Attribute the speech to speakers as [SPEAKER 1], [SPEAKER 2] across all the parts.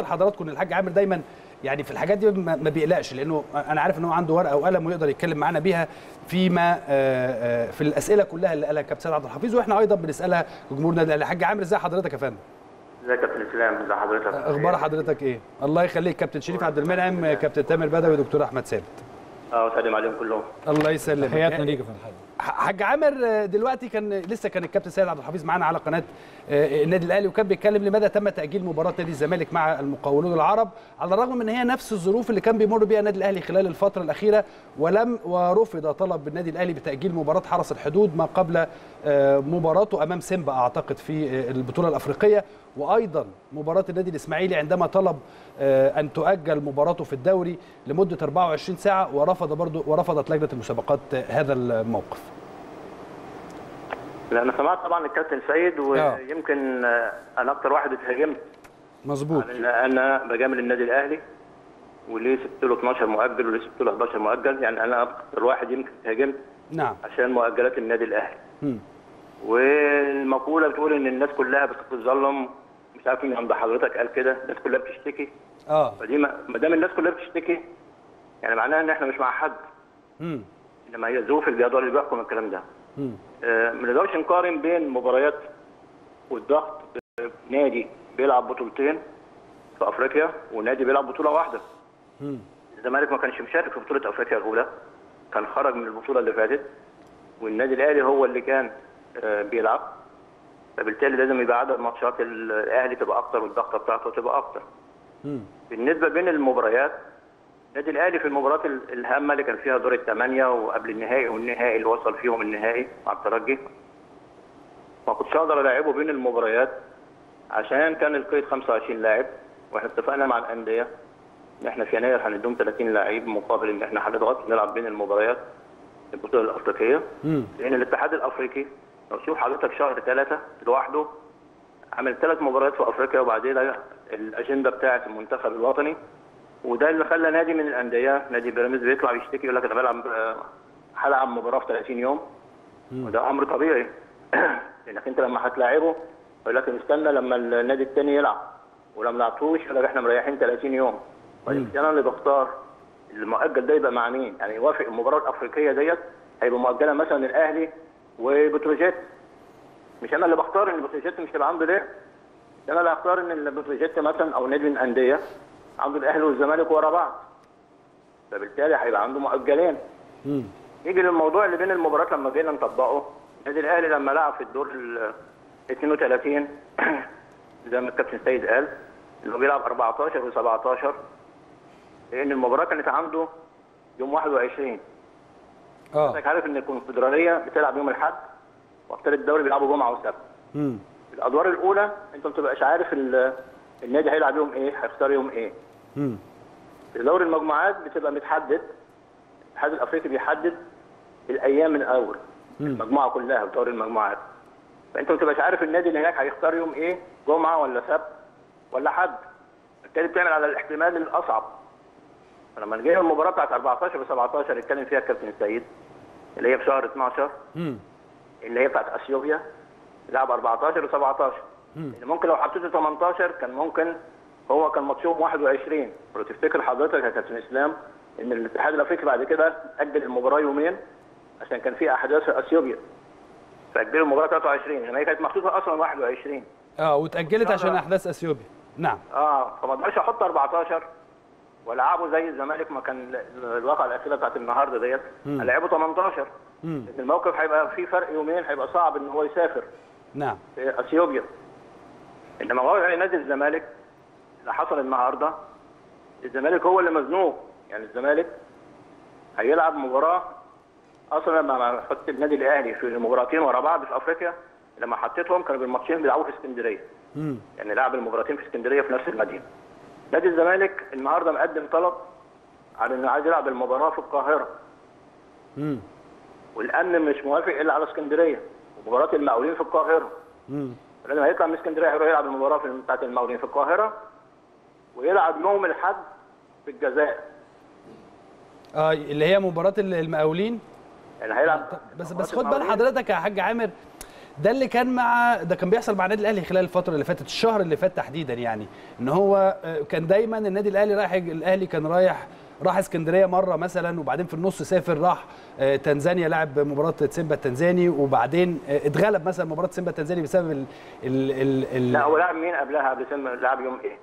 [SPEAKER 1] لحضراتكم ان الحاج عامر دايما يعني في الحاجات دي ما ما بيقلقش لانه انا عارف ان هو عنده ورقه وقلم ويقدر يتكلم معانا بيها فيما آه، آه، في الاسئله كلها اللي قالها كابتن سيد عبد الحفيظ واحنا ايضا بنسالها لجمهور النادي الاهلي الحاج عامر ازي حضرتك يا فندم
[SPEAKER 2] ازيك يا كابتن اسلام ازي حضرتك
[SPEAKER 1] اخبار حضرتك ايه الله يخليك كابتن شريف عبد المنعم كابتن تامر بدوي دكتور احمد ثابت
[SPEAKER 2] اه وسلم عليهم كلهم
[SPEAKER 1] الله يسلمك
[SPEAKER 3] تحياتنا ليك يا فندم
[SPEAKER 1] حاج عامر آه، دلوقتي كان لسه كان الكابتن سيد عبد الحفيظ معانا على قناه آه، النادي الاهلي وكان بيتكلم لماذا تم تاجيل مباراه نادي الزمالك مع المقاولون العرب على الرغم من ان هي نفس الظروف اللي كان بيمر بيها النادي الاهلي خلال الفتره الاخيره ولم ورفض طلب النادي الاهلي بتاجيل مباراه حرس الحدود ما قبل آه، مباراته امام سيمبا اعتقد في آه، البطوله الافريقيه وايضا مباراه النادي الاسماعيلي عندما طلب آه، ان تؤجل مباراته في الدوري لمده 24 ساعه ورفض برضه ورفضت لجنه المسابقات آه، هذا الموقف
[SPEAKER 2] لا انا سمعت طبعا الكابتن سيد
[SPEAKER 1] آه.
[SPEAKER 2] ويمكن آه، انا اكتر واحد اتهاجمت
[SPEAKER 1] مظبوط
[SPEAKER 2] ان انا بجامل النادي الاهلي وليه سبت له 12 مؤجل وليه سبت له 11 مؤجل يعني انا اكتر واحد يمكن اتهاجمت
[SPEAKER 1] نعم
[SPEAKER 2] عشان مؤجلات النادي الاهلي
[SPEAKER 1] مم.
[SPEAKER 2] والمقوله بتقول ان الناس كلها بتتظلم مش عارف مين عند حضرتك قال كده الناس كلها بتشتكي
[SPEAKER 1] اه
[SPEAKER 2] فدي ما ما دام الناس كلها بتشتكي يعني معناها ان احنا مش مع حد
[SPEAKER 1] مم.
[SPEAKER 2] انما هي ظروف الجدول اللي بيحكم الكلام ده
[SPEAKER 1] مم.
[SPEAKER 2] آه، ما نقدرش نقارن بين مباريات والضغط آه، نادي بيلعب بطولتين في افريقيا ونادي بيلعب بطوله واحده
[SPEAKER 1] مم.
[SPEAKER 2] الزمالك ما كانش مشارك في بطوله افريقيا الاولى كان خرج من البطوله اللي فاتت والنادي الاهلي هو اللي كان آه، بيلعب فبالتالي لازم يبقى عدد ماتشات الاهلي تبقى اكتر والضغطه بتاعته تبقى اكتر
[SPEAKER 1] مم.
[SPEAKER 2] بالنسبه بين المباريات النادي الاهلي في المباريات ال- الهامه اللي كان فيها دور الثمانيه وقبل النهائي والنهائي اللي وصل فيهم النهائي مع الترجي ما كنتش اقدر العبه بين المباريات عشان كان القيد 25 لاعب واحنا اتفقنا مع الانديه ان احنا في يناير هنديهم 30 لاعب مقابل ان احنا هنضغط نلعب بين المباريات في البطوله الافريقيه
[SPEAKER 1] مم.
[SPEAKER 2] لان الاتحاد الافريقي لو تشوف حضرتك شهر ثلاثه لوحده عمل ثلاث مباريات في افريقيا وبعدين الاجنده بتاعه المنتخب الوطني وده اللي خلى نادي من الانديه نادي بيراميدز بيطلع يشتكي يقول لك انا بلعب آه، هلعب مباراه في 30 يوم وده امر طبيعي لانك انت لما هتلاعبه يقول لك استنى لما النادي الثاني يلعب ولما لعبتوش يقول لك احنا مريحين 30 يوم طيب انا اللي بختار المؤجل ده يبقى مع مين؟ يعني يوافق المباراه الافريقيه ديت هيبقى مؤجله مثلا الاهلي وبتروجيت مش انا اللي بختار ان بتروجيت مش هيبقى عنده لعب انا اللي هختار ان بتروجيت مثلا او نادي من الانديه عنده الاهلي والزمالك ورا بعض فبالتالي هيبقى عنده مؤجلين
[SPEAKER 1] مم.
[SPEAKER 2] نيجي للموضوع اللي بين المباريات لما جينا نطبقه النادي الاهلي لما لعب في الدور ال 32 زي ما الكابتن سيد قال انه بيلعب 14 و17 لان المباراه كانت عنده يوم 21
[SPEAKER 1] اه
[SPEAKER 2] حضرتك عارف ان الكونفدراليه بتلعب يوم الاحد وابطال الدوري بيلعبوا جمعه وسبت
[SPEAKER 1] مم.
[SPEAKER 2] في الادوار الاولى انت ما بتبقاش عارف ال- النادي هيلعب يوم ايه هيختار يوم ايه
[SPEAKER 1] مم.
[SPEAKER 2] في دوري المجموعات بتبقى متحدد الاتحاد الافريقي بيحدد الايام من الاول المجموعه كلها في دوري المجموعات فانت ما بتبقاش عارف النادي اللي هناك هيختار يوم ايه جمعه ولا سبت ولا حد بالتالي بتعمل على الاحتمال الاصعب فلما جينا المباراه بتاعت 14 و 17 اتكلم فيها الكابتن سيد اللي هي في شهر 12
[SPEAKER 1] مم.
[SPEAKER 2] اللي هي بتاعت اثيوبيا لعب 14 و17 اللي ممكن لو حطيته 18 كان ممكن هو كان ماتشهم 21 ولو تفتكر حضرتك يا كابتن اسلام ان الاتحاد الافريقي بعد كده اجل المباراه يومين عشان كان في احداث في اثيوبيا فاجلوا المباراه 23 انما هي كانت محطوطه اصلا 21
[SPEAKER 1] اه واتاجلت عشان احداث اثيوبيا نعم
[SPEAKER 2] اه فما اقدرش احط 14 والعبه زي الزمالك ما كان ال- الواقعه الاخيره بتاعت النهارده ديت العبه 18
[SPEAKER 1] مم.
[SPEAKER 2] لان الموقف هيبقى فيه فرق يومين هيبقى صعب ان هو يسافر
[SPEAKER 1] نعم
[SPEAKER 2] في اثيوبيا انما وضع نادي الزمالك اللي حصل النهارده الزمالك هو اللي مزنوق يعني الزمالك هيلعب مباراه اصلا لما حط النادي الاهلي في مباراتين ورا بعض في افريقيا لما حطيتهم كانوا بالماتشين بيلعبوا في اسكندريه
[SPEAKER 1] مم.
[SPEAKER 2] يعني لعب المباراتين في اسكندريه في نفس المدينه نادي الزمالك النهارده مقدم طلب على انه عايز يلعب المباراه في القاهره
[SPEAKER 1] مم.
[SPEAKER 2] والامن مش موافق الا على اسكندريه ومباراه المقاولين في القاهره
[SPEAKER 1] مم.
[SPEAKER 2] لازم هيطلع من اسكندريه هيروح يلعب المباراه في بتاعت المقاولين في القاهره ويلعب يوم الاحد في الجزائر
[SPEAKER 1] اه اللي هي مباراه المقاولين
[SPEAKER 2] يعني هيلعب
[SPEAKER 1] بس بس خد بال حضرتك يا حاج عامر ده اللي كان مع ده كان بيحصل مع النادي الاهلي خلال الفتره اللي فاتت الشهر اللي فات تحديدا يعني ان هو آه، كان دايما النادي الاهلي رايح الاهلي كان رايح راح اسكندريه مره مثلا وبعدين في النص سافر راح آه، تنزانيا لعب مباراه سيمبا التنزاني وبعدين آه، اتغلب مثلا مباراه سيمبا التنزاني بسبب ال ال ال, ال
[SPEAKER 2] لا هو لعب مين قبلها قبل سم لعب يوم ايه؟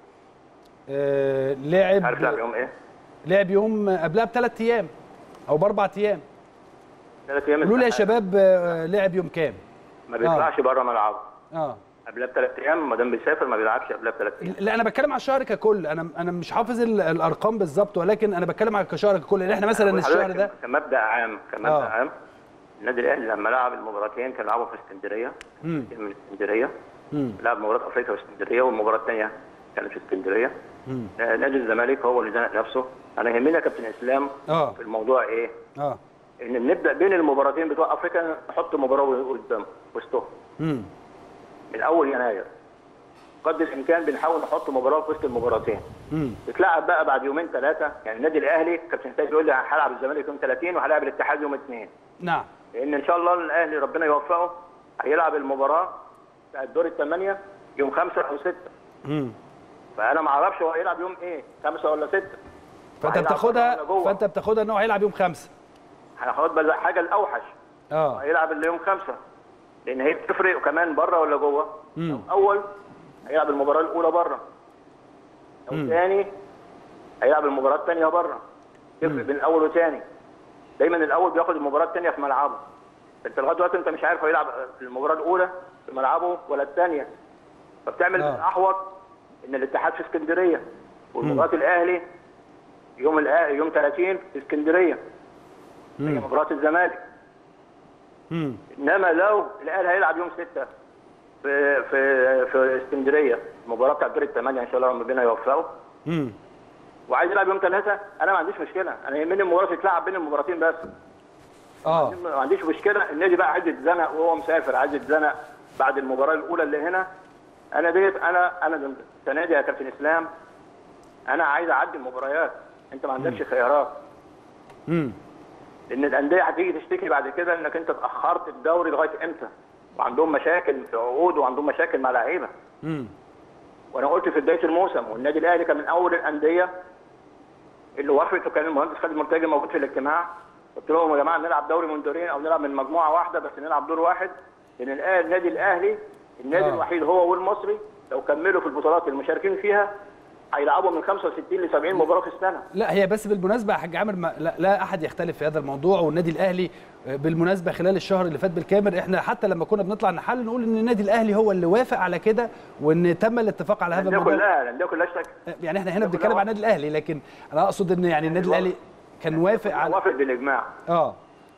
[SPEAKER 1] آه،
[SPEAKER 2] عارف لعب
[SPEAKER 1] لعب
[SPEAKER 2] يوم ايه؟
[SPEAKER 1] لعب يوم قبلها بثلاث ايام او باربع ايام
[SPEAKER 2] ثلاث ايام
[SPEAKER 1] قولوا لي يا
[SPEAKER 2] الاتحاد.
[SPEAKER 1] شباب آه، لعب يوم كام؟
[SPEAKER 2] ما بيطلعش بره ملعبه
[SPEAKER 1] اه
[SPEAKER 2] قبلها بثلاث ايام ما دام بيسافر ما بيلعبش قبلها بثلاث ايام
[SPEAKER 1] لا انا بتكلم على الشهر ككل انا انا مش حافظ ال- الارقام بالظبط ولكن انا بتكلم على كشهر ككل لان احنا مثلا الشهر
[SPEAKER 2] حضرتك
[SPEAKER 1] ده
[SPEAKER 2] كمبدا عام كمبدا
[SPEAKER 1] آه.
[SPEAKER 2] عام النادي الاهلي لما لعب المباراتين كان لعبوا في اسكندريه
[SPEAKER 1] مم.
[SPEAKER 2] من اسكندريه
[SPEAKER 1] مم.
[SPEAKER 2] لعب مباراه افريقيا في اسكندريه والمباراه الثانيه كانت في اسكندريه
[SPEAKER 1] مم.
[SPEAKER 2] آه، نادي الزمالك هو اللي زنق نفسه انا يهمني يا كابتن اسلام
[SPEAKER 1] اه
[SPEAKER 2] في الموضوع ايه؟
[SPEAKER 1] اه
[SPEAKER 2] ان بنبدا بين المباراتين بتوع افريقيا نحط مباراه قدام وسطهم
[SPEAKER 1] امم
[SPEAKER 2] من اول يناير قدر الامكان بنحاول نحط مباراه في وسط المباراتين
[SPEAKER 1] امم
[SPEAKER 2] تتلعب بقى بعد يومين ثلاثه يعني النادي الاهلي كابتن سيد بيقول لي هلعب الزمالك يوم 30 وهلعب الاتحاد يوم 2
[SPEAKER 1] نعم
[SPEAKER 2] لان ان شاء الله الاهلي ربنا يوفقه هيلعب المباراه بتاعت دور الثمانيه يوم خمسه او سته
[SPEAKER 1] امم
[SPEAKER 2] فانا ما اعرفش هو هيلعب يوم ايه خمسه ولا سته
[SPEAKER 1] فانت
[SPEAKER 2] وهيلعب
[SPEAKER 1] بتاخدها
[SPEAKER 2] بره ولا جوه.
[SPEAKER 1] فانت بتاخدها ان هو هيلعب يوم خمسة
[SPEAKER 2] هناخد بقى حاجه الاوحش
[SPEAKER 1] اه
[SPEAKER 2] هيلعب اللي يوم خمسه لان هي بتفرق كمان بره ولا جوه
[SPEAKER 1] مم.
[SPEAKER 2] اول هيلعب المباراه الاولى بره او
[SPEAKER 1] مم.
[SPEAKER 2] ثاني هيلعب المباراه الثانيه بره تفرق بين الاول وثاني دايما الاول بياخد المباراه الثانيه في ملعبه انت لغايه دلوقتي انت مش عارف هو يلعب في المباراه الاولى في ملعبه ولا الثانيه فبتعمل
[SPEAKER 1] آه.
[SPEAKER 2] الاحوط ان الاتحاد في اسكندريه والمباراه الاهلي يوم الأ- يوم 30 في اسكندريه هي
[SPEAKER 1] امم
[SPEAKER 2] مباراه الزمالك
[SPEAKER 1] امم
[SPEAKER 2] انما لو الاهلي هيلعب يوم 6 في في في اسكندريه المباراه بتاعت دور الثمانيه ان شاء الله ربنا يوفقه
[SPEAKER 1] امم
[SPEAKER 2] وعايز يلعب يوم ثلاثه انا ما عنديش مشكله انا يهمني المباراه تتلعب بين المباراتين بس
[SPEAKER 1] اه
[SPEAKER 2] ما عنديش مشكله النادي بقى عايز يتزنق وهو مسافر عايز يتزنق بعد المباراه الاولى اللي هنا انا ديت انا انا السنه دي يا كابتن اسلام انا عايز اعدي المباريات انت ما عندكش خيارات
[SPEAKER 1] امم
[SPEAKER 2] لان الانديه هتيجي تشتكي بعد كده انك انت اتاخرت الدوري لغايه امتى وعندهم مشاكل في عقود وعندهم مشاكل مع لعيبه
[SPEAKER 1] امم
[SPEAKER 2] وانا قلت في بدايه الموسم والنادي الاهلي كان من اول الانديه اللي وافقت وكان المهندس خالد مرتجي موجود في الاجتماع قلت لهم يا جماعه نلعب دوري من دورين او نلعب من مجموعه واحده بس نلعب دور واحد لان الآن النادي الاهلي النادي
[SPEAKER 1] آه.
[SPEAKER 2] آه. الوحيد هو والمصري لو كملوا في البطولات المشاركين فيها هيلعبوا من 65 ل 70 مباراه في السنه
[SPEAKER 1] لا هي بس بالمناسبه يا حاج عامر ما لا, لا احد يختلف في هذا الموضوع والنادي الاهلي آه، بالمناسبه خلال الشهر اللي فات بالكامل احنا حتى لما كنا بنطلع نحل نقول ان النادي الاهلي هو اللي وافق على كده وان تم الاتفاق على هذا
[SPEAKER 2] الانديه
[SPEAKER 1] الموضوع
[SPEAKER 2] كلها الانديه كلها اشتكت
[SPEAKER 1] يعني احنا هنا
[SPEAKER 2] كلها
[SPEAKER 1] بنتكلم عن
[SPEAKER 2] وافق.
[SPEAKER 1] النادي الاهلي لكن انا اقصد ان يعني النادي الاهلي كان وافق على
[SPEAKER 2] وافق بالاجماع
[SPEAKER 1] اه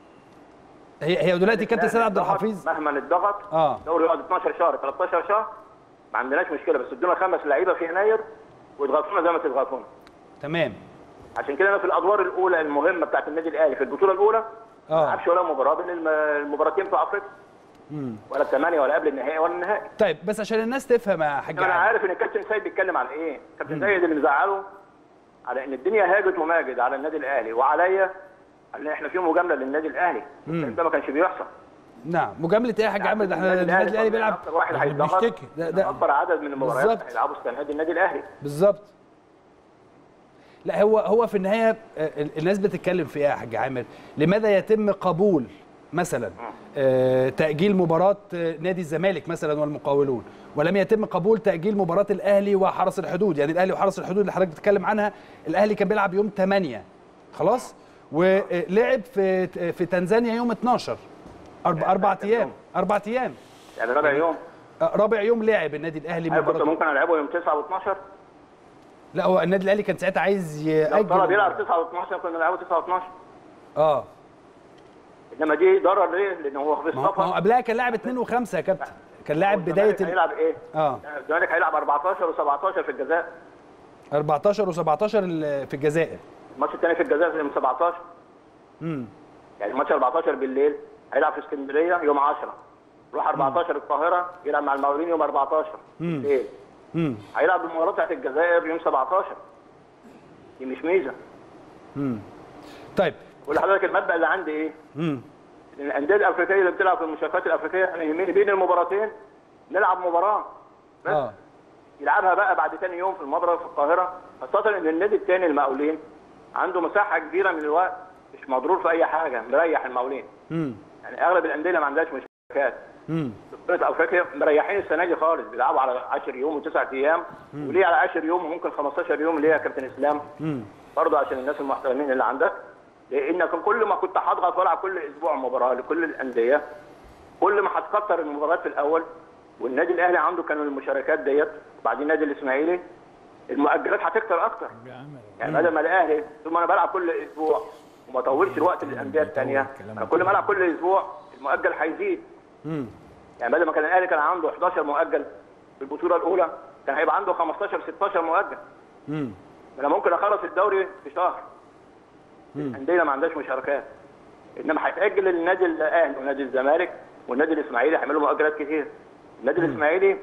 [SPEAKER 1] هي هي دلوقتي كابتن سيد عبد الحفيظ
[SPEAKER 2] مهما اتضغط
[SPEAKER 1] اه
[SPEAKER 2] الدوري يقعد 12 شهر 13 شهر ما عندناش مشكله بس ادونا خمس لعيبه في يناير ويضغطونا زي ما تضغطونا
[SPEAKER 1] تمام
[SPEAKER 2] عشان كده انا في الادوار الاولى المهمه بتاعت النادي الاهلي في البطوله الاولى ما
[SPEAKER 1] اه
[SPEAKER 2] لعبش ولا مباراه بين الم- المباراتين في افريقيا
[SPEAKER 1] مم.
[SPEAKER 2] ولا الثمانيه ولا قبل النهائي ولا النهائي
[SPEAKER 1] طيب بس عشان الناس تفهم يا حاج
[SPEAKER 2] انا
[SPEAKER 1] عامر
[SPEAKER 2] عارف ان الكابتن سيد بيتكلم على ايه الكابتن سيد اللي مزعله على ان الدنيا هاجت وماجد على النادي الاهلي وعليا ان احنا في مجامله للنادي الاهلي الكلام ده ما كانش بيحصل
[SPEAKER 1] نعم مجامله ايه يا حاج عامر ده احنا النادي الاهلي بيلعب
[SPEAKER 2] اكتر واحد
[SPEAKER 3] يعني
[SPEAKER 2] هيتضغط
[SPEAKER 3] بيشتكي.
[SPEAKER 1] ده- ده-
[SPEAKER 2] اكبر عدد من المباريات
[SPEAKER 1] بالظبط.
[SPEAKER 2] هيلعبوا السنه دي النادي الاهلي
[SPEAKER 1] بالظبط لا هو هو في النهايه آه، الناس بتتكلم في ايه يا حاج عامر لماذا يتم قبول مثلا آه، تاجيل مباراه آه، نادي الزمالك مثلا والمقاولون ولم يتم قبول تاجيل مباراه الاهلي وحرس الحدود يعني الاهلي وحرس الحدود اللي حضرتك بتتكلم عنها الاهلي كان بيلعب يوم 8 خلاص ولعب في في تنزانيا يوم 12 اربع اربع ايام اربع ايام
[SPEAKER 2] يعني رابع يوم
[SPEAKER 1] آه، رابع يوم لعب النادي الاهلي
[SPEAKER 2] هل كنت
[SPEAKER 1] مباراه
[SPEAKER 2] ممكن العبه يوم 9 و12
[SPEAKER 1] لا هو النادي الاهلي كان ساعتها عايز
[SPEAKER 2] لو طلب
[SPEAKER 1] ياجل
[SPEAKER 2] يلعب 9 و12 كنا نلعبه 9 و12
[SPEAKER 1] اه
[SPEAKER 2] انما دي ضرر ليه؟ لان هو في
[SPEAKER 1] ما هو ما هو
[SPEAKER 2] السفر
[SPEAKER 1] قبلها كان لاعب 2 و5 يا كابتن كان لاعب
[SPEAKER 2] الزمالك
[SPEAKER 1] بدايه ال...
[SPEAKER 2] هيلعب ايه؟
[SPEAKER 1] اه
[SPEAKER 2] الزمالك هيلعب 14 و17 في الجزائر
[SPEAKER 1] 14 و17 في الجزائر
[SPEAKER 2] الماتش الثاني في الجزائر يوم 17
[SPEAKER 1] امم
[SPEAKER 2] يعني الماتش 14 بالليل هيلعب في اسكندريه يوم 10 روح 14 القاهره يلعب مع المقاولين يوم 14
[SPEAKER 1] مم.
[SPEAKER 2] بالليل
[SPEAKER 1] امم
[SPEAKER 2] هيلعب المباراه بتاعت الجزائر يوم 17 دي مش ميزه
[SPEAKER 1] امم طيب
[SPEAKER 2] بقول لحضرتك المبدا اللي عندي ايه؟
[SPEAKER 1] امم
[SPEAKER 2] الانديه الافريقيه اللي بتلعب في المشاركات الافريقيه انا يهمني بين المباراتين نلعب مباراه بس
[SPEAKER 1] اه
[SPEAKER 2] يلعبها بقى بعد تاني يوم في المضرب في القاهره خاصه ان النادي الثاني المقاولين عنده مساحه كبيره من الوقت مش مضرور في اي حاجه مريح المقاولين
[SPEAKER 1] امم
[SPEAKER 2] يعني اغلب الانديه اللي ما عندهاش مشاركات
[SPEAKER 1] امم
[SPEAKER 2] في بطوله افريقيا مريحين السنه دي خالص بيلعبوا على 10 يوم و9 ايام وليه على 10 يوم وممكن 15 يوم ليه يا كابتن اسلام
[SPEAKER 1] امم
[SPEAKER 2] برضه عشان الناس المحترمين اللي عندك لانك كل ما كنت هضغط والعب كل اسبوع مباراه لكل الانديه كل ما هتكتر المباريات في الاول والنادي الاهلي عنده كانوا المشاركات ديت وبعدين النادي الاسماعيلي المؤجلات هتكتر اكتر يعني بدل ما الاهلي طول ما انا بلعب كل اسبوع وما اطولش الوقت للانديه الثانيه انا كل ما العب كل اسبوع المؤجل هيزيد
[SPEAKER 1] امم
[SPEAKER 2] يعني بدل ما كان الاهلي كان عنده 11 مؤجل في البطوله الاولى كان هيبقى عنده 15 16 مؤجل
[SPEAKER 1] امم
[SPEAKER 2] انا ممكن اخلص الدوري في شهر الانديه ما عندهاش مشاركات انما هيتاجل للنادي الاهلي ونادي الزمالك والنادي الاسماعيلي هيعملوا مؤجلات كتير النادي الاسماعيلي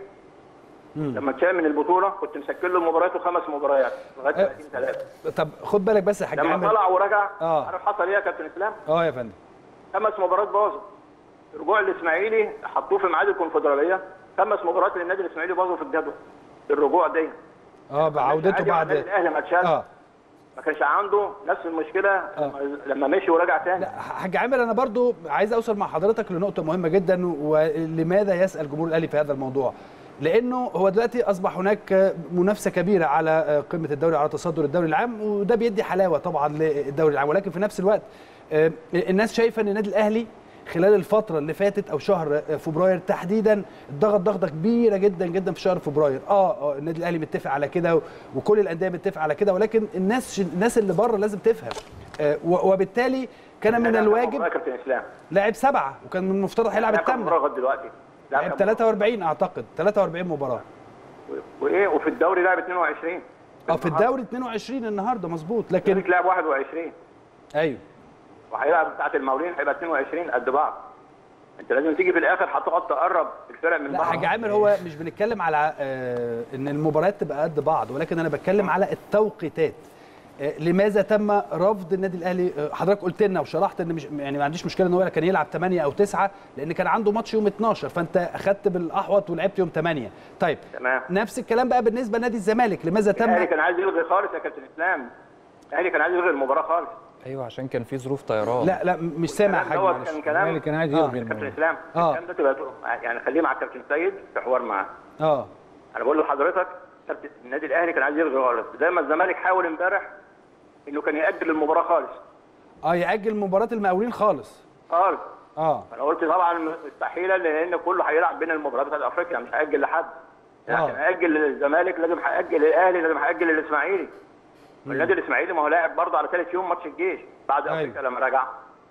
[SPEAKER 2] لما اتشال من البطوله كنت مسجل له مبارياته خمس مباريات لغايه 30 3
[SPEAKER 1] طب خد بالك بس يا حاج
[SPEAKER 2] لما
[SPEAKER 1] عامر
[SPEAKER 2] طلع ورجع
[SPEAKER 1] آه.
[SPEAKER 2] عارف حصل ايه يا كابتن اسلام؟
[SPEAKER 1] اه يا فندم
[SPEAKER 2] خمس مباريات باظوا رجوع الاسماعيلي حطوه في ميعاد الكونفدراليه خمس مباريات للنادي الاسماعيلي باظوا في الجدول الرجوع دي
[SPEAKER 1] اه بعودته
[SPEAKER 2] عادي مع النادي
[SPEAKER 1] بعد
[SPEAKER 2] الاهلي ما اتشال
[SPEAKER 1] اه
[SPEAKER 2] ما كانش عنده نفس المشكله لما- لما مشي ورجع تاني
[SPEAKER 1] لا حاج عامر انا برضو عايز اوصل مع حضرتك لنقطه مهمه جدا ولماذا يسال جمهور الاهلي في هذا الموضوع لانه هو دلوقتي اصبح هناك منافسه كبيره على قمه الدوري على تصدر الدوري العام وده بيدي حلاوه طبعا للدوري العام ولكن في نفس الوقت آه، الناس شايفه ان النادي الاهلي خلال الفترة اللي فاتت أو شهر فبراير تحديدا ضغط ضغطة كبيرة جدا جدا في شهر فبراير، آه آه، النادي الأهلي متفق على كده و- وكل الأندية متفق على كده ولكن الناس الناس اللي بره لازم تفهم آه، و- وبالتالي كان من
[SPEAKER 2] لا،
[SPEAKER 1] الواجب
[SPEAKER 2] يا كابتن اسلام
[SPEAKER 1] لاعب سبعة وكان من المفترض هيلعب
[SPEAKER 2] لاعب كام
[SPEAKER 1] الثامنة
[SPEAKER 2] مباراه لغايه دلوقتي لاعب
[SPEAKER 1] لعب
[SPEAKER 2] كام
[SPEAKER 1] 43 أعتقد 43 مباراة
[SPEAKER 2] مباراة؟ وايه وفي الدوري لعب 22
[SPEAKER 1] اه في الدوري 22 النهارده مظبوط لكن
[SPEAKER 2] الزمالك لعب 21
[SPEAKER 1] ايوه
[SPEAKER 2] وهيلعب بتاعت المقاولين هيبقى 22 قد بعض انت لازم تيجي في الاخر هتقعد تقرب الفرق من
[SPEAKER 1] لا
[SPEAKER 2] بعض
[SPEAKER 1] حاج عامر هو مش بنتكلم على آه ان المباريات تبقى قد بعض ولكن انا بتكلم على التوقيتات آه لماذا تم رفض النادي الاهلي آه حضرتك قلت لنا وشرحت ان مش يعني ما عنديش مشكله ان هو كان يلعب 8 او 9 لان كان عنده ماتش يوم 12 فانت اخدت بالاحوط ولعبت يوم 8 طيب
[SPEAKER 2] تمام
[SPEAKER 1] نفس الكلام بقى بالنسبه لنادي الزمالك لماذا
[SPEAKER 2] الاهلي
[SPEAKER 1] تم
[SPEAKER 2] كان عايز يلغي خالص يا كابتن اسلام الاهلي كان عايز يلغي المباراه خالص
[SPEAKER 3] ايوه عشان كان في ظروف طيران
[SPEAKER 1] لا لا مش سامع يا حاج
[SPEAKER 2] دوت
[SPEAKER 1] معلش
[SPEAKER 2] كان كلام
[SPEAKER 4] الاهلي كان عايز
[SPEAKER 1] آه.
[SPEAKER 4] يلغي
[SPEAKER 2] كابتن
[SPEAKER 4] الموضوع
[SPEAKER 2] اسلام
[SPEAKER 1] آه.
[SPEAKER 2] الكلام ده تبقى يعني خليه مع الكابتن سيد في حوار معاه
[SPEAKER 1] اه
[SPEAKER 2] انا بقول لحضرتك كابتن النادي الاهلي كان عايز يلغي خالص زي ما الزمالك حاول امبارح انه كان ياجل المباراه خالص
[SPEAKER 1] اه ياجل مباراه المقاولين خالص
[SPEAKER 2] خالص
[SPEAKER 1] اه
[SPEAKER 2] انا قلت طبعا مستحيله لان كله هيلعب بين المباريات بتاعت افريقيا مش هاجل لحد يعني
[SPEAKER 1] آه.
[SPEAKER 2] عشان اجل للزمالك لازم هاجل الاهلي لازم هاجل للاسماعيلي والنادي الاسماعيلي ما هو لاعب برضه على ثالث يوم ماتش الجيش بعد
[SPEAKER 1] أيوة.
[SPEAKER 2] افريقيا لما رجع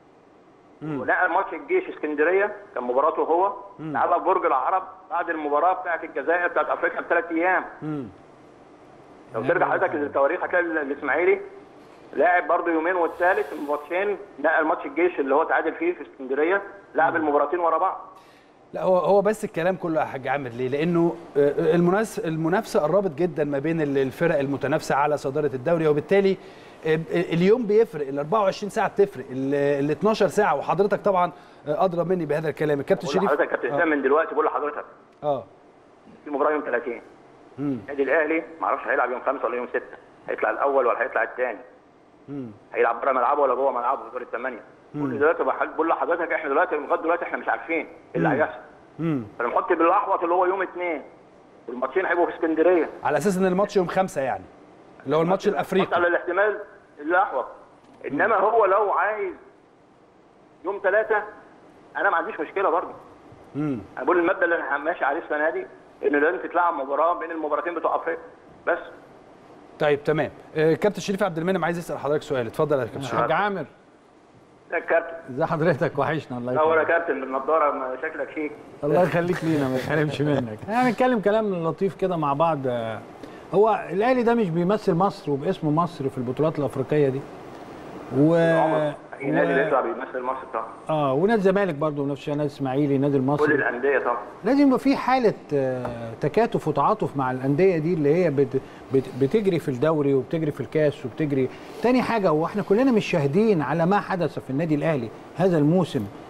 [SPEAKER 2] ولقى ماتش الجيش اسكندريه كان مباراته هو لعبها في برج العرب بعد المباراه بتاعت الجزائر بتاعت افريقيا بثلاث ايام
[SPEAKER 1] امم
[SPEAKER 2] لو ترجع حضرتك للتواريخ هتلاقي الاسماعيلي لاعب برضه يومين والثالث الماتشين نقل ماتش الجيش اللي هو تعادل فيه في اسكندريه لعب المباراتين ورا بعض
[SPEAKER 1] لا هو هو بس الكلام كله يا حاج عامر ليه؟ لانه آه، المنافس المنافسه قربت جدا ما بين ال- الفرق المتنافسه على صداره الدوري وبالتالي آه، اليوم بيفرق ال 24 ساعه بتفرق ال 12 ساعه وحضرتك طبعا آه، ادرى مني بهذا الكلام الكابتن
[SPEAKER 2] بقول
[SPEAKER 1] شريف
[SPEAKER 2] لحضرتك يا كابتن اسلام من دلوقتي بقول لحضرتك
[SPEAKER 1] اه
[SPEAKER 2] في مباراه يوم 30
[SPEAKER 1] امم
[SPEAKER 2] النادي الاهلي ما اعرفش هيلعب يوم 5 ولا يوم 6 هيطلع الاول ولا هيطلع الثاني
[SPEAKER 1] امم
[SPEAKER 2] هيلعب بره ملعبه ولا جوه ملعبه في دور الثمانيه كل دلوقتي بحل- بقول لحضرتك احنا دلوقتي لغايه دلوقتي احنا مش عارفين ايه اللي هيحصل
[SPEAKER 1] امم
[SPEAKER 2] فنحط بالاحوط اللي هو يوم اثنين والماتشين هيبقوا في اسكندريه
[SPEAKER 1] على اساس ان الماتش يوم خمسة يعني اللي هو الماتش
[SPEAKER 2] نحط على
[SPEAKER 1] الافريقي
[SPEAKER 2] الاحتمال الاحوط انما هو لو عايز يوم ثلاثه انا ما عنديش مشكله برضه
[SPEAKER 1] امم
[SPEAKER 2] انا بقول المبدا اللي انا ماشي عليه السنه دي انه لازم تتلعب مباراه بين المباراتين بتوع افريقيا بس
[SPEAKER 1] طيب تمام آه، كابتن شريف عبد المنعم عايز يسال حضرتك سؤال اتفضل يا كابتن شريف
[SPEAKER 4] حاج عامر
[SPEAKER 2] ده الكابتن
[SPEAKER 4] ازي حضرتك وحشنا الله
[SPEAKER 2] نور يا
[SPEAKER 4] يكرمك
[SPEAKER 2] كابتن بالنضاره ما شكلك شيك
[SPEAKER 4] الله يخليك لينا ما يتحرمش منك هنتكلم كلام لطيف كده مع بعض آه، هو الاهلي ده مش بيمثل مصر وباسم مصر في البطولات الافريقيه دي و
[SPEAKER 2] عمر اي نادي
[SPEAKER 4] و-
[SPEAKER 2] بيطلع بيمثل مصر طبعا
[SPEAKER 4] اه ونادي الزمالك برضه نفس الشيء نادي الاسماعيلي نادي
[SPEAKER 2] كل
[SPEAKER 4] المصري
[SPEAKER 2] الانديه طبعا
[SPEAKER 4] لازم يبقى في حاله آه، تكاتف وتعاطف مع الانديه دي اللي هي بت بت بتجري في الدوري وبتجري في الكاس وبتجري تاني حاجه هو احنا كلنا مش شاهدين على ما حدث في النادي الاهلي هذا الموسم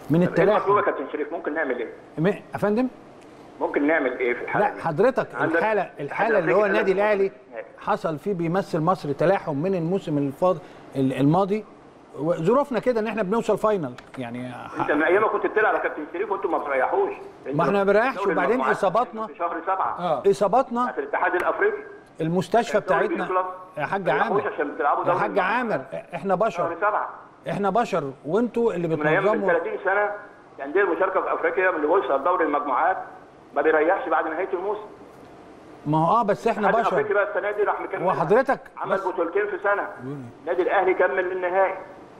[SPEAKER 4] من
[SPEAKER 2] طب ايه المطلوب يا
[SPEAKER 4] التلاحم
[SPEAKER 2] كابتن شريف ممكن نعمل ايه؟
[SPEAKER 4] م- يا فندم
[SPEAKER 2] ممكن نعمل ايه في الحاله
[SPEAKER 4] لا
[SPEAKER 2] دي؟
[SPEAKER 4] حضرتك
[SPEAKER 2] عندك
[SPEAKER 4] الحاله
[SPEAKER 2] الاتحاد
[SPEAKER 4] الحاله اللي هو
[SPEAKER 2] الأفريقي
[SPEAKER 4] النادي
[SPEAKER 2] لازم
[SPEAKER 4] الاهلي
[SPEAKER 2] يكون-
[SPEAKER 4] حصل فيه بيمثل مصر تلاحم من الموسم الفاض الماضي ظروفنا كده ان احنا بنوصل فاينل يعني
[SPEAKER 2] انت من ايام ما كنت بتلعب يا كابتن شريف وانتم ما بتريحوش
[SPEAKER 4] ما احنا ما بنريحش،
[SPEAKER 2] دوري
[SPEAKER 4] وبعدين
[SPEAKER 2] المجموعات
[SPEAKER 4] إصاباتنا.
[SPEAKER 2] في شهر سبعه
[SPEAKER 1] اه
[SPEAKER 4] اصاباتنا
[SPEAKER 2] في الاتحاد الافريقي
[SPEAKER 4] المستشفى
[SPEAKER 2] الدوري
[SPEAKER 4] بتاعتنا
[SPEAKER 2] بيخلص.
[SPEAKER 4] يا حاج
[SPEAKER 2] ما تريحوش
[SPEAKER 4] عامر
[SPEAKER 2] عشان بتلعبوا
[SPEAKER 4] يا
[SPEAKER 2] دوري
[SPEAKER 4] حاج
[SPEAKER 2] المجموعات.
[SPEAKER 4] عامر احنا
[SPEAKER 2] شهر
[SPEAKER 4] بشر
[SPEAKER 2] سبعه
[SPEAKER 4] احنا بشر وانتوا اللي
[SPEAKER 2] من ايام من
[SPEAKER 4] بتنظموا
[SPEAKER 2] 30 سنه الانديه المشاركه في افريقيا من اللي وصل دوري المجموعات ما بيريحش بعد نهايه الموسم
[SPEAKER 4] ما هو اه بس احنا
[SPEAKER 2] الاتحاد
[SPEAKER 4] بشر
[SPEAKER 2] الافريقي بقى السنه دي راح مكمل
[SPEAKER 4] وحضرتك
[SPEAKER 2] عمل
[SPEAKER 4] بس-
[SPEAKER 2] بطولتين في سنه النادي الاهلي كمل للنهائي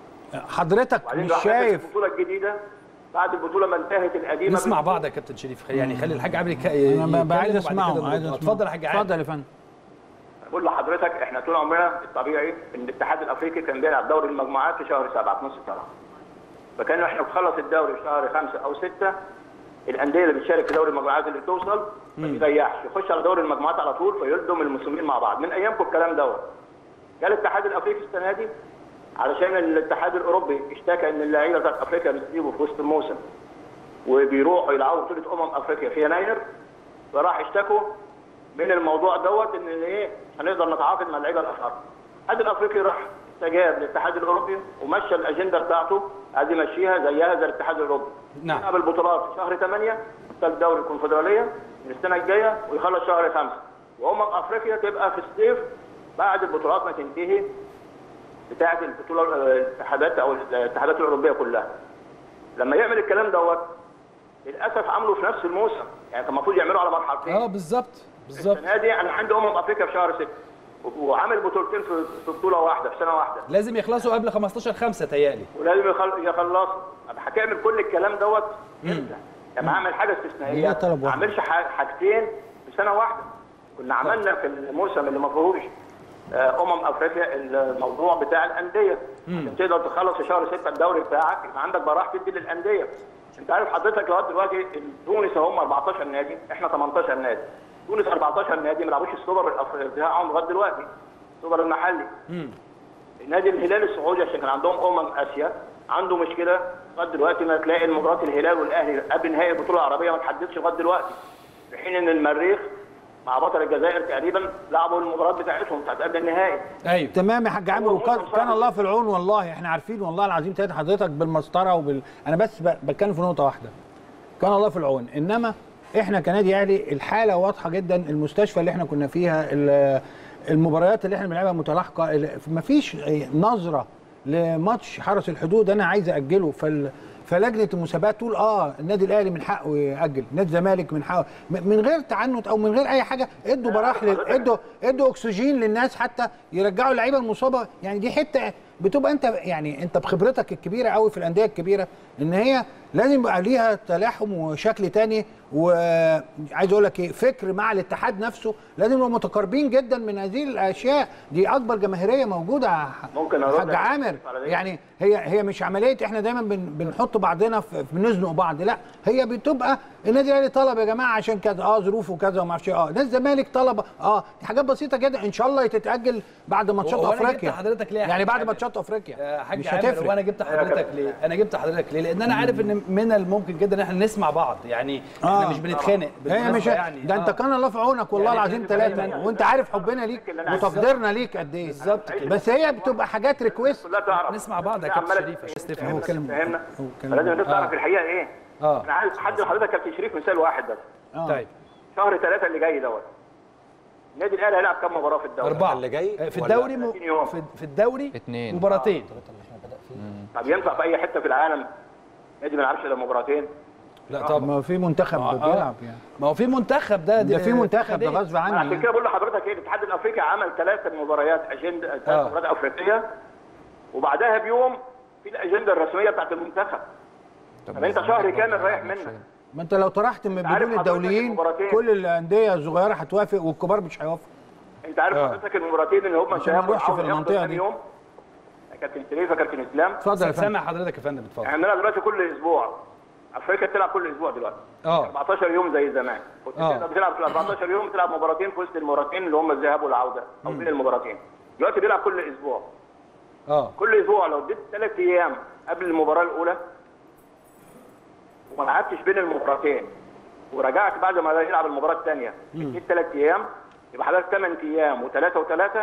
[SPEAKER 4] حضرتك
[SPEAKER 2] وبعدين
[SPEAKER 4] مش
[SPEAKER 2] راح نفذ
[SPEAKER 4] شايف
[SPEAKER 2] البطوله الجديده بعد البطوله ما انتهت القديمه
[SPEAKER 1] نسمع
[SPEAKER 2] بال-
[SPEAKER 1] بعض يا كابتن شريف يعني خلي الحاج عامر يك-
[SPEAKER 4] انا
[SPEAKER 1] يتكلم
[SPEAKER 4] ب- عايز
[SPEAKER 1] وبعد كده
[SPEAKER 4] اسمعه
[SPEAKER 1] نرد.
[SPEAKER 4] عايز اسمعه
[SPEAKER 1] اتفضل يا حاج عامر
[SPEAKER 4] اتفضل يا فندم
[SPEAKER 2] بقول لحضرتك احنا طول عمرنا الطبيعي ان الاتحاد الافريقي كان بيلعب دوري المجموعات في شهر سبعه في نص سبعه. فكان احنا بنخلص الدوري في شهر خمسه او سته الانديه اللي بتشارك في دوري المجموعات اللي بتوصل ما بيريحش يخش على دوري المجموعات على طول فيلدم الموسمين مع بعض من ايامكم الكلام دوت. جه الاتحاد الافريقي السنه دي علشان الاتحاد الاوروبي اشتكى ان اللعيبه بتاعت افريقيا بتسيبوا في وسط الموسم وبيروحوا يلعبوا بطوله امم افريقيا في يناير فراح اشتكوا من الموضوع دوت ان ايه هنقدر نتعاقد مع اللعيبه الافارقه. الاتحاد الافريقي راح استجاب للاتحاد الاوروبي ومشى الاجنده بتاعته عايز يمشيها زيها زي الاتحاد الاوروبي.
[SPEAKER 1] نعم.
[SPEAKER 2] يلعب البطولات في شهر 8 يبتدي دوري الكونفدراليه من السنه الجايه ويخلص شهر 5 وامم افريقيا تبقى في الصيف بعد البطولات ما تنتهي بتاعه البطوله الاتحادات او الاتحادات الاوروبيه كلها. لما يعمل الكلام دوت للاسف عملوا في نفس الموسم يعني كان المفروض يعملوا على مرحلتين
[SPEAKER 1] اه بالظبط بالظبط
[SPEAKER 2] السنه دي انا عندي امم افريقيا في شهر 6 وعامل بطولتين في في بطوله واحده في سنه واحده
[SPEAKER 1] لازم يخلصوا قبل 15 5 تهيألي
[SPEAKER 2] ولازم يخل- يخلصوا طب هتعمل كل الكلام دوت امتى؟ لما اعمل حاجه استثنائيه
[SPEAKER 4] هي طلب
[SPEAKER 2] ما
[SPEAKER 4] واحد.
[SPEAKER 2] اعملش ح- حاجتين في سنه واحده كنا عملنا في الموسم اللي ما فيهوش آه، امم افريقيا الموضوع بتاع الانديه عشان تقدر تخلص في شهر 6 الدوري بتاعك يبقى عندك براح تدي للانديه انت عارف حضرتك لغايه دلوقتي تونس هم 14 نادي احنا 18 نادي تونس 14 نادي ما لعبوش السوبر الأف- بتاعهم لغايه دلوقتي السوبر المحلي النادي الهلال السعودي عشان كان عندهم امم اسيا عنده مشكله لغايه دلوقتي ما تلاقي مباراه الهلال والاهلي قبل نهائي البطوله العربيه ما تحددش لغايه دلوقتي في حين ان المريخ مع بطل الجزائر تقريبا لعبوا المباراه بتاعتهم بتاعت قبل النهائي
[SPEAKER 1] ايوه
[SPEAKER 4] تمام يا حاج عامر
[SPEAKER 2] هو
[SPEAKER 4] وكان
[SPEAKER 2] موسم
[SPEAKER 4] كان
[SPEAKER 2] صعب.
[SPEAKER 4] الله في العون والله احنا عارفين والله العظيم تلاقي حضرتك بالمسطره وبال انا بس ب- بتكلم في نقطه واحده كان الله في العون انما احنا كنادي اهلي الحاله واضحه جدا المستشفى اللي احنا كنا فيها ال- المباريات اللي احنا بنلعبها متلاحقه ال- مفيش نظره لماتش حرس الحدود انا عايز اجله فال فلجنه المسابقات تقول اه النادي الاهلي من حقه ياجل نادي الزمالك من حقه م- من غير تعنت او من غير اي حاجه ادوا براح لل- ادوا ادوا اكسجين للناس حتى يرجعوا اللعيبه المصابه يعني دي حته بتبقى انت يعني انت بخبرتك الكبيره قوي في الانديه الكبيره ان هي لازم يبقى ليها تلاحم وشكل تاني وعايز اقول لك ايه فكر مع الاتحاد نفسه لازم يبقوا متقاربين جدا من هذه الاشياء دي اكبر جماهيريه موجوده يا ح-
[SPEAKER 2] ممكن
[SPEAKER 4] يا
[SPEAKER 2] أرد
[SPEAKER 4] حاج
[SPEAKER 2] على-
[SPEAKER 4] عامر
[SPEAKER 2] على دي؟
[SPEAKER 4] يعني هي هي مش عمليه احنا دايما بن بنحط بعضنا في بنزنق بعض لا هي بتبقى النادي الاهلي طلب يا جماعه عشان كذا اه ظروفه كذا وما اعرفش إيه. اه نادي الزمالك طلب اه دي حاجات بسيطه جدا ان شاء الله تتاجل بعد ماتشات
[SPEAKER 1] هو أنا جبت
[SPEAKER 4] افريقيا
[SPEAKER 1] حضرتك ليه يا
[SPEAKER 4] يعني
[SPEAKER 1] حاج
[SPEAKER 4] بعد
[SPEAKER 1] عامر؟
[SPEAKER 4] ماتشات افريقيا
[SPEAKER 1] يا حاج
[SPEAKER 4] مش
[SPEAKER 1] عامر
[SPEAKER 4] هتفرق
[SPEAKER 1] وانا جبت حضرتك ليه؟ انا جبت حضرتك ليه؟ لان انا عارف ان من الممكن جدا ان احنا نسمع بعض يعني احنا
[SPEAKER 4] آه.
[SPEAKER 1] مش بنتخانق
[SPEAKER 4] هي
[SPEAKER 1] بالمناسبة
[SPEAKER 4] مش
[SPEAKER 1] يعني
[SPEAKER 4] ده انت
[SPEAKER 1] آه.
[SPEAKER 4] كان الله في عونك والله
[SPEAKER 1] يعني
[SPEAKER 4] العظيم
[SPEAKER 1] دايماً-
[SPEAKER 4] ثلاثه
[SPEAKER 1] دايماً.
[SPEAKER 4] وانت عارف حبنا ليك وتقديرنا ليك قد ايه
[SPEAKER 1] بالظبط كده.
[SPEAKER 4] بس هي بتبقى حاجات ريكويست
[SPEAKER 2] كلها تعرف
[SPEAKER 1] نسمع بعض يا
[SPEAKER 2] هي
[SPEAKER 1] كابتن
[SPEAKER 2] عمالة
[SPEAKER 1] شريف عشان
[SPEAKER 2] تفهمنا-
[SPEAKER 1] تفهم.
[SPEAKER 4] هو كلام-
[SPEAKER 2] تفهمنا
[SPEAKER 4] هو كلام-
[SPEAKER 2] فلازم الناس
[SPEAKER 1] آه.
[SPEAKER 2] تعرف الحقيقه ايه
[SPEAKER 1] اه
[SPEAKER 2] انا عايز حد لحضرتك كابتن شريف مثال واحد بس
[SPEAKER 4] آه.
[SPEAKER 1] طيب
[SPEAKER 2] شهر ثلاثة اللي جاي دوت النادي الاهلي هيلعب كام مباراه في الدوري؟
[SPEAKER 1] أربعة
[SPEAKER 3] اللي جاي
[SPEAKER 1] في
[SPEAKER 3] ولا
[SPEAKER 1] الدوري م...
[SPEAKER 2] 30 يوم.
[SPEAKER 1] في, في الدوري
[SPEAKER 3] اتنين.
[SPEAKER 1] مباراتين
[SPEAKER 2] طب ينفع في اي حته في العالم نادي ما يلعبش الا مباراتين؟
[SPEAKER 1] لا طبعا
[SPEAKER 4] ما في منتخب
[SPEAKER 1] آه.
[SPEAKER 4] بيلعب يعني
[SPEAKER 1] ما هو في منتخب ده
[SPEAKER 4] ده في منتخب ده
[SPEAKER 1] اتحادية.
[SPEAKER 4] غصب
[SPEAKER 2] أنا عشان
[SPEAKER 4] عني
[SPEAKER 2] كده بقول لحضرتك ايه الاتحاد الافريقي عمل ثلاث مباريات اجنده
[SPEAKER 1] آه.
[SPEAKER 2] ثلاث مباريات افريقيه وبعدها بيوم في الاجنده الرسميه بتاعت المنتخب طب انت شهر كامل رايح منك
[SPEAKER 4] ما انت لو طرحت من
[SPEAKER 2] عارف
[SPEAKER 4] بدون
[SPEAKER 2] حضرتك
[SPEAKER 4] الدوليين
[SPEAKER 2] المباراتين.
[SPEAKER 4] كل الانديه الصغيره هتوافق والكبار مش هيوافقوا
[SPEAKER 2] انت عارف
[SPEAKER 1] آه.
[SPEAKER 2] حضرتك المباراتين اللي هم
[SPEAKER 4] عشان ما نروحش في
[SPEAKER 2] عاوز ياخدوا
[SPEAKER 4] المنطقة
[SPEAKER 2] ثاني
[SPEAKER 4] دي.
[SPEAKER 2] يوم يا كابتن شريف يا كابتن اسلام
[SPEAKER 4] اتفضل يا فندم
[SPEAKER 1] سامع حضرتك يا فندم اتفضل
[SPEAKER 2] احنا عندنا دلوقتي كل اسبوع افريقيا بتلعب كل اسبوع دلوقتي
[SPEAKER 1] اه
[SPEAKER 2] 14 يوم زي زمان كنت
[SPEAKER 1] آه.
[SPEAKER 2] تقدر تلعب في ال 14 يوم تلعب مباراتين في وسط المباراتين اللي هم الذهاب والعوده او بين المباراتين دلوقتي بيلعب كل اسبوع
[SPEAKER 1] اه
[SPEAKER 2] كل اسبوع لو اديت ثلاث ايام قبل المباراه الاولى وما لعبتش بين المباراتين ورجعت بعد ما يلعب المباراه الثانيه اديت ثلاث ايام يبقى حضرتك 8 ايام وثلاثه وثلاثه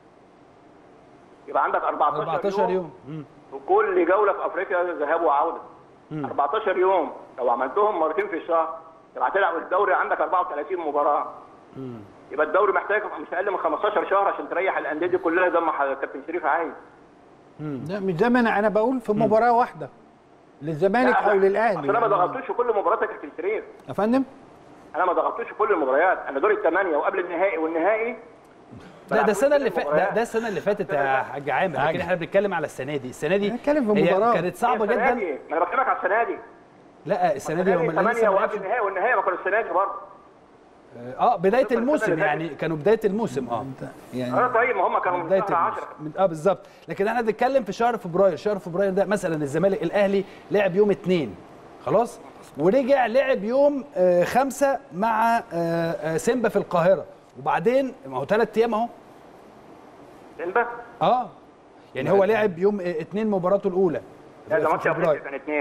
[SPEAKER 2] يبقى عندك 14,
[SPEAKER 1] 14 يوم مم.
[SPEAKER 2] وكل جوله في افريقيا ذهاب وعوده 14 يوم لو عملتهم مرتين في الشهر يبقى هتلعب الدوري عندك 34 مباراه يبقى الدوري محتاج مش اقل من 15 شهر عشان تريح الانديه دي كلها زي ما ح- كابتن شريف عايز
[SPEAKER 4] لا مش زي ما انا انا بقول في مباراه واحده للزمالك
[SPEAKER 2] لا،
[SPEAKER 4] او
[SPEAKER 2] أصل
[SPEAKER 4] للاهلي
[SPEAKER 2] انا ما ضغطتوش في كل مباريات يا كابتن شريف
[SPEAKER 4] يا فندم
[SPEAKER 2] انا ما ضغطتوش في كل المباريات انا دور الثمانيه وقبل النهائي والنهائي
[SPEAKER 1] ده ده السنه اللي فاتت ده,
[SPEAKER 2] المباريات.
[SPEAKER 1] ده السنه اللي فاتت يا حاج عامر لكن
[SPEAKER 4] حاجة.
[SPEAKER 1] احنا بنتكلم على السنه دي السنه دي
[SPEAKER 4] بنتكلم في
[SPEAKER 1] هي
[SPEAKER 4] مباراة.
[SPEAKER 1] كانت صعبه
[SPEAKER 2] السنة
[SPEAKER 1] جدا
[SPEAKER 2] دي. ما انا بكلمك على السنه دي
[SPEAKER 1] لا السنه دي هم اللي
[SPEAKER 2] الثمانيه
[SPEAKER 1] لسه ما
[SPEAKER 2] وقبل
[SPEAKER 1] لعبش.
[SPEAKER 2] النهائي والنهائي ما كانوا السنه دي برضه
[SPEAKER 1] اه بدايه
[SPEAKER 2] السنة
[SPEAKER 1] الموسم
[SPEAKER 2] اللي
[SPEAKER 1] يعني كانوا بدايه الموسم اه
[SPEAKER 4] يعني
[SPEAKER 2] اه طيب ما هم كانوا من
[SPEAKER 1] بدايه
[SPEAKER 2] شهر 10
[SPEAKER 1] الموسم من- اه بالظبط لكن احنا بنتكلم في شهر فبراير شهر فبراير ده مثلا الزمالك الاهلي لعب يوم اثنين خلاص ورجع لعب يوم آه خمسة مع آه آه سيمبا في القاهره وبعدين ما هو ثلاث ايام اهو
[SPEAKER 2] سيمبا
[SPEAKER 1] اه يعني هو لعب يوم آه، اثنين مباراته الاولى
[SPEAKER 2] لا ده
[SPEAKER 1] في
[SPEAKER 2] ماتش افريقيا
[SPEAKER 1] فبراير
[SPEAKER 2] كان اثنين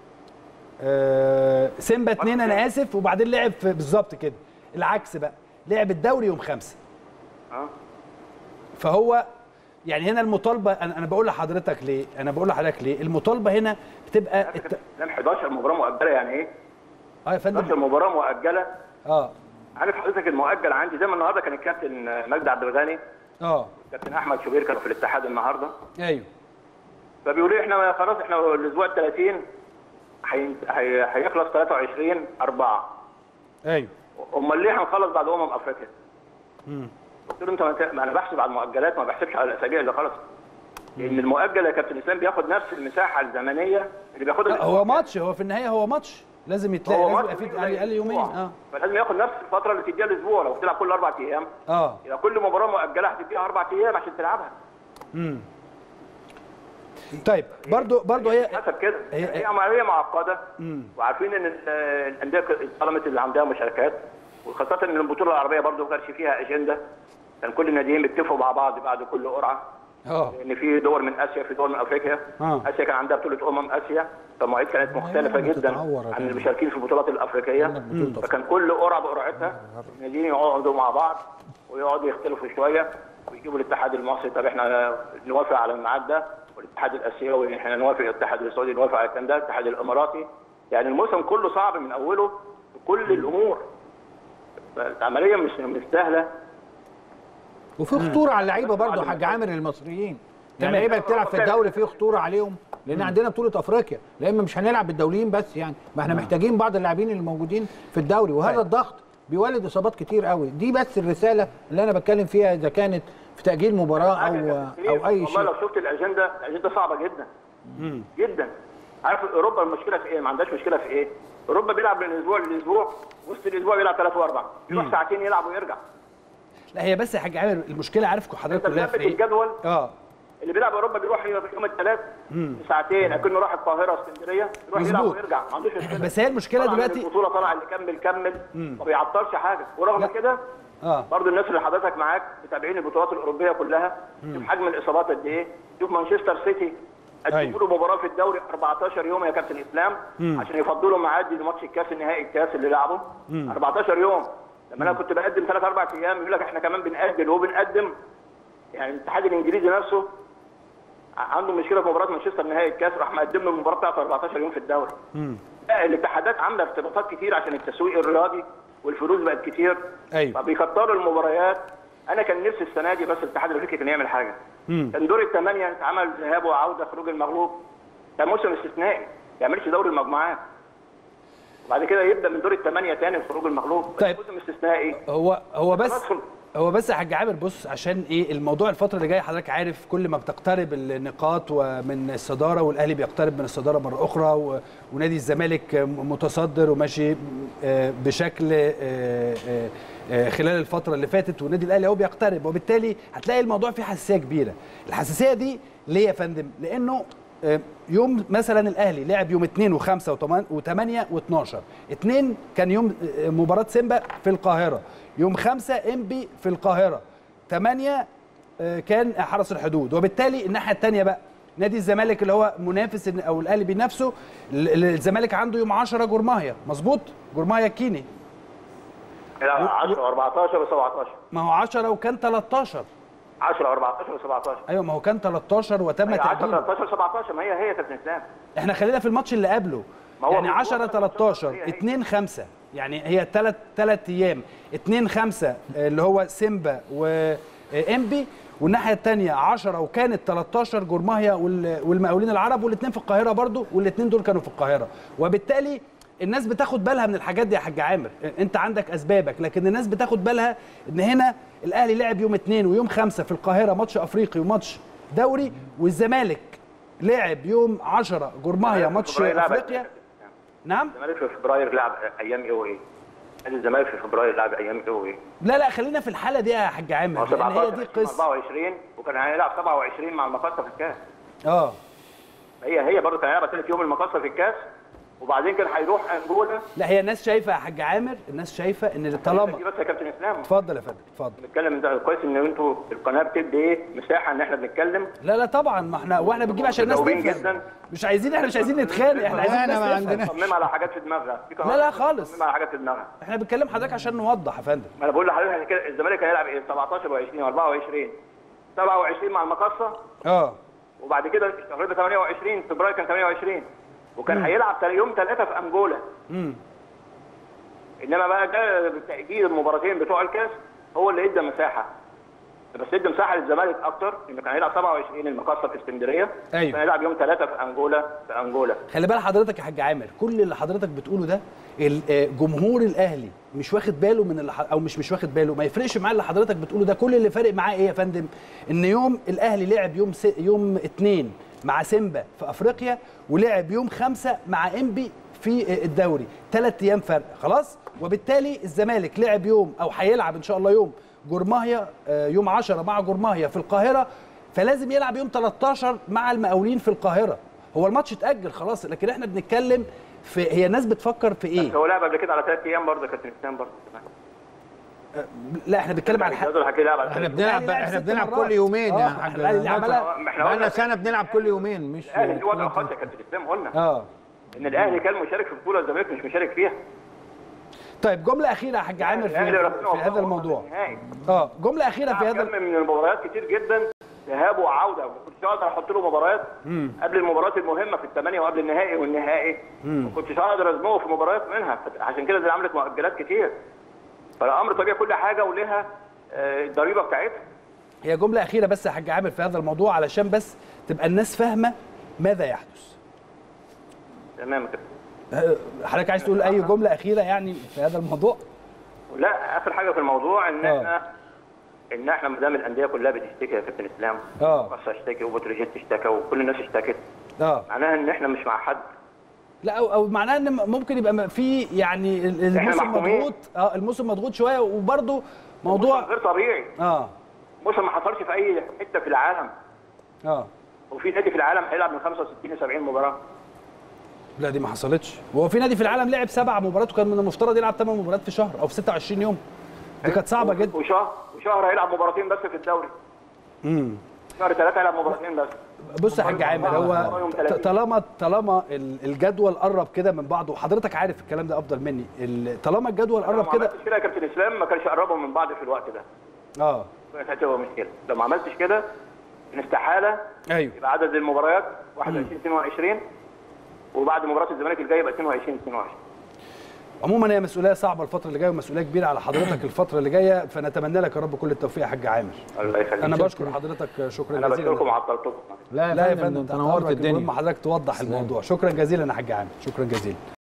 [SPEAKER 1] آه سيمبا اثنين انا
[SPEAKER 2] اتنين.
[SPEAKER 1] اسف وبعدين لعب في بالظبط كده العكس بقى لعب الدوري يوم خمسة
[SPEAKER 2] اه
[SPEAKER 1] فهو يعني هنا المطالبه انا انا بقول لحضرتك ليه انا بقول لحضرتك ليه المطالبه هنا بتبقى الت...
[SPEAKER 2] لم 11 مباراه مؤجله يعني ايه؟
[SPEAKER 1] اه يا
[SPEAKER 2] 11
[SPEAKER 1] فندم
[SPEAKER 2] مباراه مؤجله
[SPEAKER 1] اه
[SPEAKER 2] عارف حضرتك المؤجل عندي زي ما النهارده كان الكابتن مجدي عبد الغني
[SPEAKER 1] اه
[SPEAKER 2] كابتن احمد شوبير كانوا في الاتحاد النهارده
[SPEAKER 1] ايوه
[SPEAKER 2] فبيقولوا لي احنا خلاص احنا الاسبوع ال 30 هي- هي- هيخلص 23 4
[SPEAKER 1] ايوه
[SPEAKER 2] امال ليه هنخلص بعد امم افريقيا؟ قلت له انت ما ت- ما انا بحسب على المؤجلات ما بحسبش على الاسابيع اللي خلص لان المؤجل يا كابتن اسلام بياخد نفس المساحه الزمنيه اللي بياخدها
[SPEAKER 1] لا، هو ماتش هو في النهايه هو ماتش لازم يتلاقي
[SPEAKER 2] هو
[SPEAKER 1] لازم
[SPEAKER 2] ماتش
[SPEAKER 1] يبقى في
[SPEAKER 2] فيه
[SPEAKER 1] على الاقل يومين
[SPEAKER 2] أسبوع.
[SPEAKER 1] اه
[SPEAKER 2] فلازم ياخد نفس الفتره اللي تديها الاسبوع لو بتلعب كل اربع ايام
[SPEAKER 1] اه
[SPEAKER 2] يبقى كل مباراه مؤجله هتديها اربع ايام عشان تلعبها
[SPEAKER 1] طيب برضو برضو هي
[SPEAKER 2] حسب كده
[SPEAKER 1] هي-
[SPEAKER 2] هي, هي عمليه معقده وعارفين ان ال- الانديه ظلمت اللي عندها مشاركات وخاصه ان البطوله العربيه برضو ما كانش فيها اجنده كان كل الناديين بيتفقوا مع بعض بعد كل قرعه
[SPEAKER 1] اه
[SPEAKER 2] ان في دول من اسيا في دول من افريقيا
[SPEAKER 1] آه.
[SPEAKER 2] اسيا كان عندها بطوله امم اسيا فالمواعيد كانت مختلفه
[SPEAKER 4] أيوة،
[SPEAKER 2] جدا
[SPEAKER 4] بتتعور
[SPEAKER 2] عن
[SPEAKER 4] كمان.
[SPEAKER 2] المشاركين في البطولات الافريقيه
[SPEAKER 4] بطولة
[SPEAKER 2] فكان كل قرعه بقرعتها الناديين يقعدوا مع بعض ويقعدوا يختلفوا شويه ويجيبوا الاتحاد المصري طب احنا نوافق على الميعاد ده والاتحاد الاسيوي احنا نوافق الاتحاد السعودي نوافق على الكلام ده الاتحاد الاماراتي يعني الموسم كله صعب من اوله في كل الامور العمليه مش مش سهله
[SPEAKER 4] وفي خطوره على اللعيبه برضه حاج عامر المصريين يعني
[SPEAKER 1] تمام.
[SPEAKER 4] اللعيبه اللي بتلعب في الدوري في خطوره عليهم لان عندنا بطوله افريقيا لان مش هنلعب بالدوليين بس يعني ما احنا محتاجين بعض اللاعبين اللي موجودين في الدوري وهذا
[SPEAKER 1] طيب.
[SPEAKER 4] الضغط بيولد اصابات كتير قوي دي بس الرساله اللي انا بتكلم فيها اذا كانت في تاجيل مباراه او او اي
[SPEAKER 2] والله
[SPEAKER 4] شيء
[SPEAKER 2] لو شفت الاجنده الاجنده صعبه جدا جدا عارف اوروبا المشكله في ايه؟ ما عندهاش مشكله في ايه؟ اوروبا بيلعب من اسبوع لاسبوع وسط الاسبوع بيلعب ثلاث واربع يروح ساعتين يلعب ويرجع
[SPEAKER 1] لا هي بس يا حاج عامر المشكله عارف حضرتك
[SPEAKER 2] انت
[SPEAKER 1] كلها في
[SPEAKER 2] مثبت
[SPEAKER 1] ايه
[SPEAKER 2] الجدول
[SPEAKER 1] اه
[SPEAKER 2] اللي بيلعب اوروبا بيروح يوم الثلاث ساعتين اكنه راح القاهره اسكندريه يروح يلعب
[SPEAKER 1] مظبوط.
[SPEAKER 2] ويرجع ما عندوش مشكله
[SPEAKER 1] بس هي المشكله
[SPEAKER 2] طلع من
[SPEAKER 1] دلوقتي
[SPEAKER 2] البطوله طلع اللي كمل كمل ما بيعطلش حاجه ورغم
[SPEAKER 1] لا.
[SPEAKER 2] كده
[SPEAKER 1] اه
[SPEAKER 2] برضه الناس اللي حضرتك معاك متابعين البطولات الاوروبيه كلها شوف حجم الاصابات قد ايه شوف مانشستر سيتي
[SPEAKER 1] أيوة.
[SPEAKER 2] قدموا له مباراه في الدوري 14 يوم يا كابتن اسلام عشان يفضلوا ميعاد لماتش الكاس النهائي الكاس اللي لعبه 14 يوم لما انا كنت بقدم ثلاث اربع ايام يقول لك احنا كمان بنأجل وبنقدم يعني الاتحاد الانجليزي نفسه عنده مشكله في مباراه مانشستر نهائي الكاس راح مقدم له المباراه بتاعته 14 يوم في الدوري لا الاتحادات عامله ارتباطات كتير عشان التسويق الرياضي والفلوس بقت كتير
[SPEAKER 1] ايوه
[SPEAKER 2] فبيكتروا المباريات انا كان نفسي السنه دي بس الاتحاد الافريقي كان يعمل حاجه كان دور الثمانيه اتعمل ذهاب وعوده خروج المغلوب كان موسم استثنائي ما يعملش دوري المجموعات وبعد كده يبدا من دور الثمانيه تاني خروج المغلوب بس
[SPEAKER 1] طيب.
[SPEAKER 2] موسم استثنائي
[SPEAKER 1] هو هو بس
[SPEAKER 2] ندخل.
[SPEAKER 1] هو بس يا حاج عامر بص عشان ايه الموضوع الفتره اللي جايه حضرتك عارف كل ما بتقترب النقاط ومن الصداره والاهلي بيقترب من الصداره مره اخرى و- ونادي الزمالك متصدر وماشي آه، بشكل آه، آه، آه، خلال الفتره اللي فاتت والنادي الاهلي اهو بيقترب وبالتالي هتلاقي الموضوع فيه حساسيه كبيره الحساسيه دي ليه يا فندم لانه آه، يوم مثلا الاهلي لعب يوم 2 و5 و8 و12 2 كان يوم آه، مباراه سيمبا في القاهره يوم 5 انبي في القاهره 8 كان حرس الحدود وبالتالي الناحيه الثانيه بقى نادي الزمالك اللي هو منافس إن- او الاهلي بينافسه ال- ال- الزمالك عنده يوم 10 جورماهيا مظبوط جورماهيا الكيني
[SPEAKER 2] يلعب 10 و14 و17
[SPEAKER 1] ما هو 10 وكان 13
[SPEAKER 2] 10 و14 و17
[SPEAKER 1] ايوه ما هو كان 13 وتم
[SPEAKER 2] 10
[SPEAKER 1] تاجيله
[SPEAKER 2] 13 17 ما هي هي كابتن اسلام
[SPEAKER 1] احنا خلينا في الماتش اللي قبله
[SPEAKER 2] ما هو
[SPEAKER 1] يعني
[SPEAKER 2] في
[SPEAKER 1] 10
[SPEAKER 2] الوقت
[SPEAKER 1] 13
[SPEAKER 2] هي هي.
[SPEAKER 1] 2 5 يعني هي ثلاث ثلاث ايام 2 5 اللي هو سيمبا وانبي والناحيه الثانيه 10 وكانت 13 جورماهيا وال- والمقاولين العرب والاثنين في القاهره برضو والاثنين دول كانوا في القاهره وبالتالي الناس بتاخد بالها من الحاجات دي يا حاج عامر انت عندك اسبابك لكن الناس بتاخد بالها ان هنا الاهلي لعب يوم اثنين ويوم خمسة في القاهره ماتش افريقي وماتش دوري والزمالك لعب يوم 10 جورماهيا ماتش
[SPEAKER 2] فبراير لعب-
[SPEAKER 1] افريقيا نعم
[SPEAKER 2] الزمالك في فبراير لعب ايام ايه وايه؟ نادي الزمالك في فبراير لعب ايام ايه وايه؟
[SPEAKER 1] لا لا خلينا في الحاله دي يا حاج
[SPEAKER 2] هو
[SPEAKER 1] عامر لان هي
[SPEAKER 2] 17
[SPEAKER 1] دي قصه
[SPEAKER 2] 24 وكان هيلعب 27 مع المقصه في الكاس
[SPEAKER 1] اه
[SPEAKER 2] هي هي برضه كان هيلعب ثالث يوم المقصه في الكاس وبعدين كان هيروح انجولا
[SPEAKER 1] لا هي الناس شايفه يا حاج عامر الناس شايفه ان طالما
[SPEAKER 2] دي بس يا كابتن اسلام
[SPEAKER 1] اتفضل يا فندم اتفضل
[SPEAKER 2] بنتكلم ده كويس ان انتوا القناه بتدي ايه مساحه ان احنا بنتكلم
[SPEAKER 1] لا لا طبعا ما احنا واحنا بنجيب عشان الناس
[SPEAKER 2] متجاوبين
[SPEAKER 1] تفهم
[SPEAKER 2] جدا.
[SPEAKER 1] مش عايزين احنا مش عايزين نتخانق احنا عايزين
[SPEAKER 4] احنا ما
[SPEAKER 1] الناس تفهم
[SPEAKER 4] عندنا-
[SPEAKER 2] مصممه على حاجات في دماغها في قنوات
[SPEAKER 1] لا لا خالص.
[SPEAKER 2] مصممه على حاجات في دماغها
[SPEAKER 1] احنا بنتكلم حضرتك عشان نوضح يا فندم
[SPEAKER 2] ما انا بقول لحضرتك كده الزمالك هيلعب ايه 17 و20 و24 27 مع المقصه
[SPEAKER 1] اه
[SPEAKER 2] وبعد كده تقريبا 28 فبراير كان 28 وكان هيلعب تل- يوم ثلاثة في انجولا
[SPEAKER 1] امم
[SPEAKER 2] انما بقى ده تاجيل المباراتين بتوع الكاس هو اللي ادى مساحه بس ادى مساحه للزمالك اكتر انه كان هيلعب 27 المقصه في اسكندريه
[SPEAKER 1] أيوة.
[SPEAKER 2] كان هيلعب يوم ثلاثة في انجولا في انجولا
[SPEAKER 1] خلي بال حضرتك يا حاج عامر كل اللي حضرتك بتقوله ده ال- آه، جمهور الاهلي مش واخد باله من اللي ح- او مش مش واخد باله ما يفرقش معاه اللي حضرتك بتقوله ده كل اللي فارق معاه ايه يا فندم ان يوم الاهلي لعب يوم س... يوم اتنين مع سيمبا في افريقيا ولعب يوم خمسة مع انبي في آه، الدوري ثلاث ايام فرق خلاص وبالتالي الزمالك لعب يوم او هيلعب ان شاء الله يوم جورماهيا آه، يوم 10 مع جورماهيا في القاهره فلازم يلعب يوم 13 مع المقاولين في القاهره هو الماتش اتاجل خلاص لكن احنا بنتكلم في هي الناس بتفكر في ايه
[SPEAKER 2] هو لعب قبل كده على ثلاث ايام برضه كابتن اسلام برضه
[SPEAKER 1] لا احنا بنتكلم على الحق
[SPEAKER 2] الجهاز الحكي لعب على
[SPEAKER 4] احنا
[SPEAKER 2] ثلاث
[SPEAKER 4] بنلعب
[SPEAKER 1] الأهلي لعب
[SPEAKER 4] احنا
[SPEAKER 1] ست
[SPEAKER 4] بنلعب
[SPEAKER 1] مرات.
[SPEAKER 4] كل يومين
[SPEAKER 1] آه،
[SPEAKER 4] يا حاج
[SPEAKER 1] الأهلي اللي
[SPEAKER 4] ناصر.
[SPEAKER 1] عملها-
[SPEAKER 2] ما احنا
[SPEAKER 4] بقالنا
[SPEAKER 2] قلنا
[SPEAKER 4] سنه بنلعب كل يومين مش
[SPEAKER 2] الاهلي في وضع خاص يا كابتن اسلام قلنا
[SPEAKER 1] اه
[SPEAKER 2] ان الاهلي كان مشارك في بطوله الزمالك مش مشارك فيها
[SPEAKER 1] طيب جمله اخيره يا حاج عامر في,
[SPEAKER 2] الاهلي ربنا
[SPEAKER 1] في هذا
[SPEAKER 2] وفقه
[SPEAKER 1] الموضوع
[SPEAKER 2] في النهائي.
[SPEAKER 1] اه جمله اخيره في
[SPEAKER 2] لعب
[SPEAKER 1] هذا
[SPEAKER 2] كم من المباريات كتير جدا ذهاب وعوده ما كنتش اقدر احط له مباريات قبل المباريات المهمه في الثمانيه وقبل النهائي والنهائي ما كنتش اقدر ازنقه في مباريات منها عشان كده زي عملت مؤجلات كتير فالامر طبيعي كل حاجه ولها آه، الضريبه بتاعتها
[SPEAKER 1] هي جمله اخيره بس يا حاج عامر في هذا الموضوع علشان بس تبقى الناس فاهمه ماذا يحدث
[SPEAKER 2] تمام كده
[SPEAKER 1] آه، حضرتك عايز تقول اي جمله اخيره يعني في هذا الموضوع
[SPEAKER 2] لا اخر حاجه في الموضوع ان
[SPEAKER 1] آه.
[SPEAKER 2] احنا ان احنا ما دام الانديه كلها بتشتكي يا كابتن اسلام
[SPEAKER 1] اه
[SPEAKER 2] مصر اشتكي وبتروجيت اشتكى وكل الناس اشتكت
[SPEAKER 1] اه
[SPEAKER 2] معناها ان احنا مش مع حد
[SPEAKER 1] لا او, أو معناه ان ممكن يبقى في يعني ال- الموسم
[SPEAKER 2] محكومين.
[SPEAKER 1] مضغوط اه الموسم مضغوط شويه وبرده موضوع
[SPEAKER 2] غير طبيعي
[SPEAKER 1] اه
[SPEAKER 2] موسم ما حصلش في اي حته في العالم
[SPEAKER 1] اه
[SPEAKER 2] وفي نادي في العالم هيلعب من 65 ل 70 مباراه
[SPEAKER 1] لا دي ما حصلتش هو في نادي في العالم لعب سبع مباريات وكان من المفترض يلعب ثمان مباريات في شهر او في 26 يوم دي كانت صعبه جدا
[SPEAKER 2] وشهر وشهر هيلعب مباراتين بس في الدوري
[SPEAKER 1] امم
[SPEAKER 2] شهر ثلاثة هيلعب مباراتين بس
[SPEAKER 1] بص يا حاج عامر هو
[SPEAKER 2] يوم
[SPEAKER 1] ط-
[SPEAKER 2] 30.
[SPEAKER 1] طالما طالما ال- الجدول قرب كده من بعض وحضرتك عارف الكلام ده افضل مني ال- طالما الجدول
[SPEAKER 2] لو
[SPEAKER 1] قرب
[SPEAKER 2] ما
[SPEAKER 1] كده
[SPEAKER 2] عملتش كده يا كابتن اسلام ما كانش قربهم من بعض في الوقت ده
[SPEAKER 1] اه
[SPEAKER 2] كانت هتبقى مشكله لو ما عملتش كده إن استحاله
[SPEAKER 1] ايوه
[SPEAKER 2] يبقى عدد المباريات 21 22 وبعد مباراه الزمالك الجايه يبقى 22 22
[SPEAKER 1] عموما هي مسؤوليه صعبه الفتره اللي جايه ومسؤوليه كبيره على حضرتك الفتره اللي جايه فنتمنى لك يا رب كل التوفيق يا حاج عامر
[SPEAKER 2] الله يخليك
[SPEAKER 1] انا بشكر حضرتك شكرا
[SPEAKER 2] انا
[SPEAKER 1] جزيلا
[SPEAKER 2] بشكركم وعطلتكم
[SPEAKER 4] لا
[SPEAKER 1] لا يا
[SPEAKER 4] فندم
[SPEAKER 1] فندم
[SPEAKER 4] انت نورت
[SPEAKER 1] المهم
[SPEAKER 4] الدنيا
[SPEAKER 1] حضرتك توضح الموضوع شكرا جزيلا يا حاج عامر شكرا جزيلا